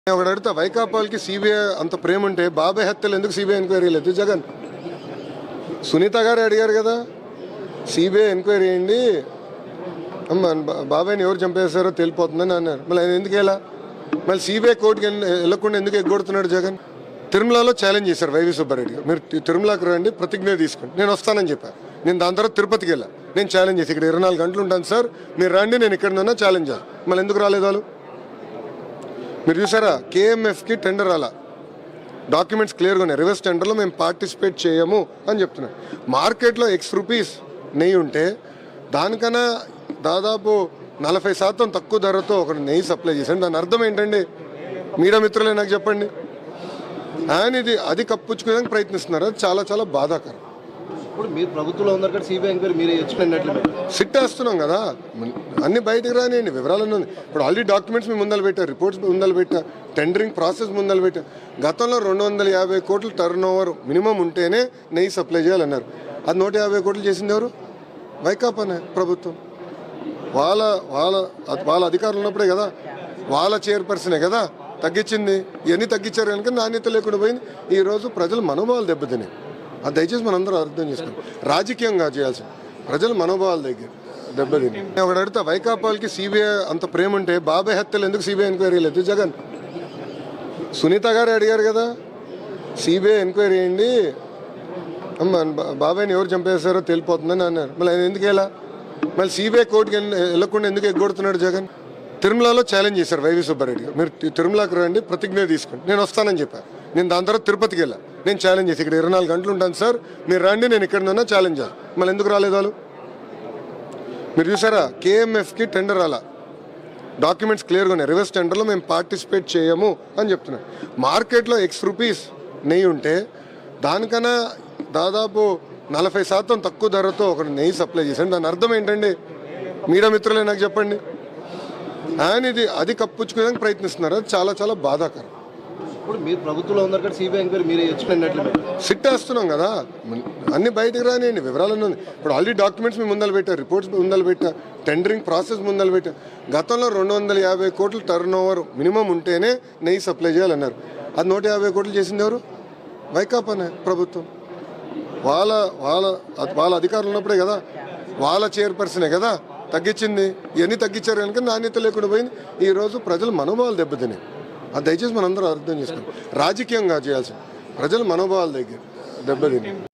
నేను ఒకటి అడుగుతా వైకాపాలకి సిబిఐ అంత ప్రేమ ఉంటే బాబాయ్ హత్యలు ఎందుకు సిబిఐ ఎంక్వైరీ లేదు జగన్ సునీత గారు అడిగారు కదా సిబిఐ ఎంక్వైరీ చేయండి అమ్మ బా- బాబాయ్ని ఎవరు చంపేశారో తెలిపోతుందని అన్నారు మళ్ళీ ఆయన ఎందుకు ఎలా మళ్ళీ సిబిఐ కోర్టుకి వెళ్ళ- వెళ్ళకుండా ఎందుకు ఎగ్గొడుతున్నాడు జగన్ తిరుమలలో ఛాలెంజ్ చేశారు వైవి సుబ్బారెడ్డి గారు మీరు తి- తిరుమలకు రండి ప్రతిజ్ఞ తీసుకోండి నేను వస్తానని చెప్పాను నేను దాని తర్వాత తిరుపతికి వెళ్ళా నేను ఛాలెంజ్ చేసి ఇక్కడ ఇరవై నాలుగు గంటలు ఉంటాను సార్ మీరు రండి నేను ఇక్కడ ఉన్నా ఛాలెంజ్ చేయాలి మళ్ళీ ఎందుకు రాలేదు వాళ్ళు మీరు చూసారా కేఎంఎఫ్కి టెండర్ అలా డాక్యుమెంట్స్ క్లియర్గా ఉన్నాయి రివర్స్ టెండర్లో మేము పార్టిసిపేట్ చేయము అని చెప్తున్నాం మార్కెట్లో ఎక్స్ రూపీస్ నెయ్యి ఉంటే దానికన్నా దాదాపు నలభై శాతం తక్కువ ధరతో ఒక నెయ్యి సప్లై చేశాను దాని అర్థం ఏంటండి మీడియా మిత్రులే నాకు చెప్పండి ఆయన ఇది అది కప్పుచ్చుకోవడానికి ప్రయత్నిస్తున్నారు అది చాలా చాలా బాధాకరం ఇప్పుడు మీరు ప్రభుత్వంలో ఉన్నారు కాబట్టి సిబిఐ ఎంక్వైరీ మీరు ఎక్స్ప్లెయిన్ సిట్టేస్తున్నాం కదా అన్ని బయటకు రానియండి వివరాలన్నీ ఉంది ఇప్పుడు ఆల్రెడీ డాక్యుమెంట్స్ మేము ముందలు పెట్టారు రిపోర్ట్స్ ముందలు పెట్టా టెండరింగ్ ప్రాసెస్ ముందలు పెట్టా గతంలో రెండు వందల యాభై కోట్లు టర్న్ ఓవర్ మినిమం ఉంటేనే నెయ్యి సప్లై చేయాలన్నారు అది నూట యాభై కోట్లు చేసింది ఎవరు వైకాపానే ప్రభుత్వం వాళ్ళ వాళ్ళ వాళ్ళ అధికారులు ఉన్నప్పుడే కదా వాళ్ళ చైర్పర్సనే కదా తగ్గించింది ఇవన్నీ తగ్గించారు కనుక నాణ్యత లేకుండా పోయింది ఈరోజు ప్రజలు మనోభావాలు దెబ్బతినాయి అది దయచేసి మనందరం అర్థం చేసుకోండి రాజకీయంగా చేయాల్సి ప్రజల మనోభావాల దగ్గర దెబ్బతిని నేను ఒకటి అడుగుతా వైకాపాలకి సిబిఐ అంత ప్రేమ ఉంటే బాబాయ్ హత్యలు ఎందుకు సిబిఐ ఎంక్వైరీ లేదు జగన్ సునీత గారు అడిగారు కదా సిబిఐ ఎంక్వైరీ చేయండి అమ్మ బా- బాబాయ్ని ఎవరు చంపేశారో తెలిపోతుందని అన్నారు మళ్ళీ ఆయన ఎందుకు ఎలా మళ్ళీ సిబిఐ కోర్టుకి వెళ్ళ- వెళ్ళకుండా ఎందుకు ఎగ్గొడుతున్నాడు జగన్ తిరుమలలో ఛాలెంజ్ చేశారు వైవి సుబ్బారెడ్డి గారు మీరు తి- తిరుమలకు రండి ప్రతిజ్ఞ తీసుకోండి నేను వస్తానని చెప్పాను నేను దాని తర్వాత తిరుపతికి వెళ్ళా నేను ఛాలెంజ్ చేసి ఇక్కడ ఇరవై నాలుగు గంటలు ఉంటాను సార్ మీరు రండి నేను ఇక్కడ ఉన్నా ఛాలెంజ్ చేయాలి మళ్ళీ ఎందుకు రాలేదు వాళ్ళు మీరు చూసారా కేఎంఎఫ్కి టెండర్ అలా డాక్యుమెంట్స్ క్లియర్గా ఉన్నాయి రివర్స్ టెండర్లో మేము పార్టిసిపేట్ చేయము అని చెప్తున్నాం మార్కెట్లో ఎక్స్ రూపీస్ నెయ్యి ఉంటే దానికన్నా దాదాపు నలభై శాతం తక్కువ ధరతో ఒక నెయ్యి సప్లై చేశాను దాని అర్థం ఏంటండి మీడియా మిత్రులే నాకు చెప్పండి ఆయన ఇది అది కప్పుచ్చుకోవడానికి ప్రయత్నిస్తున్నారు అది చాలా చాలా బాధాకరం ఇప్పుడు మీరు ప్రభుత్వంలో ఉన్నారు కాబట్టి సిబిఐ ఎంక్వైరీ మీరు ఎక్స్ప్లెయిన్ సిట్టేస్తున్నాం కదా అన్ని బయటకు రానియండి వివరాలన్నీ ఉంది ఇప్పుడు ఆల్రెడీ డాక్యుమెంట్స్ మేము ముందలు పెట్టారు రిపోర్ట్స్ ముందలు పెట్టా టెండరింగ్ ప్రాసెస్ ముందలు పెట్టా గతంలో రెండు వందల యాభై కోట్లు టర్న్ ఓవర్ మినిమం ఉంటేనే నెయ్యి సప్లై చేయాలన్నారు అది నూట యాభై కోట్లు చేసింది ఎవరు వైకాపానే ప్రభుత్వం వాళ్ళ వాళ్ళ వాళ్ళ అధికారులు ఉన్నప్పుడే కదా వాళ్ళ చైర్పర్సనే కదా తగ్గించింది ఇవన్నీ తగ్గించారు కనుక నాణ్యత లేకుండా పోయింది ఈరోజు ప్రజలు మనోభావాలు దెబ్బతినాయి అది దయచేసి మనందరం అర్థం చేసుకోండి రాజకీయంగా చేయాల్సి ప్రజల మనోభావాల దగ్గర దెబ్బతిని